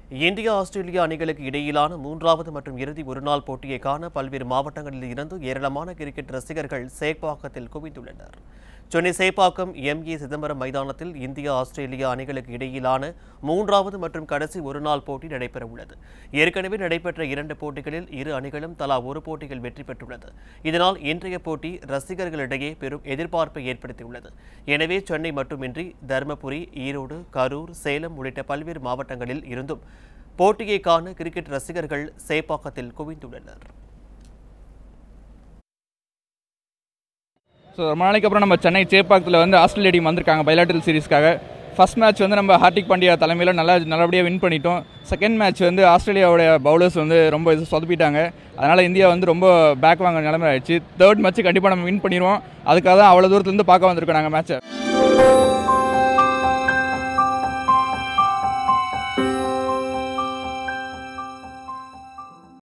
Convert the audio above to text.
India Australia அணிகளுக்கு இடையிலான மூன்றாவது மற்றும் இறுதி ஒருநாள் போட்டியை காண பல்வேறு மாவட்டங்களில் இருந்து ஏராளமான கிரிக்கெட் ரசிகர்கள் சேப்பாக்கத்தில் குவிந்துள்ளனர் சென்னை சேப்பாக்கம் எம் ஏ சிதம்பரம் மைதானத்தில் இந்தியா ஆஸ்திரேலியா அணிகளுக்கு இடையிலான மூன்றாவது மற்றும் கடைசி ஒருநாள் போட்டி நடைபெறவுள்ளது ஏற்கனவே நடைபெற்ற இரண்டு போட்டிகளில் இரு அணிகளும் தலா ஒரு போட்டியில் வெற்றி பெற்றுள்ளது இதனால் இன்றைய போட்டி ரசிகர்களிடையே பெரும் எதிர்பார்ப்பை ஏற்படுத்தியுள்ளது எனவே சென்னை மட்டுமின்றி தருமபுரி ஈரோடு கரூர் சேலம் உள்ளிட்ட பல்வேறு மாவட்டங்களில் இருந்தும் போட்டியை காண கிரிக்கெட் ரசிகர்கள் சேப்பாக்கத்தில் குவிந்துள்ளனர் ஸோ ரொம்ப நாளைக்கு அப்புறம் நம்ம சென்னை சேப்பாக்கத்தில் வந்து ஆஸ்திரேலியா டீம் வந்திருக்காங்க பைலாட்டரல் சீரிஸ்க்காக ஃபர்ஸ்ட் மேட்ச் வந்து நம்ம ஹார்திக் பாண்டியா தலைமையில் நல்லா நல்லபடியாக வின் பண்ணிட்டோம் செகண்ட் மேட்ச் வந்து ஆஸ்திரேலியாவுடைய பவுலர்ஸ் வந்து ரொம்ப இது சொதப்பிட்டாங்க அதனால் இந்தியா வந்து ரொம்ப பேக் வாங்க நிலைமை ஆயிடுச்சு தேர்ட் மேட்ச் கண்டிப்பாக நம்ம வின் பண்ணிடுவோம் அதுக்காக தான் அவ்வளோ தூரத்துலேருந்து பார்க்க வந்திருக்கோம் நாங்கள் மேட்ச்சை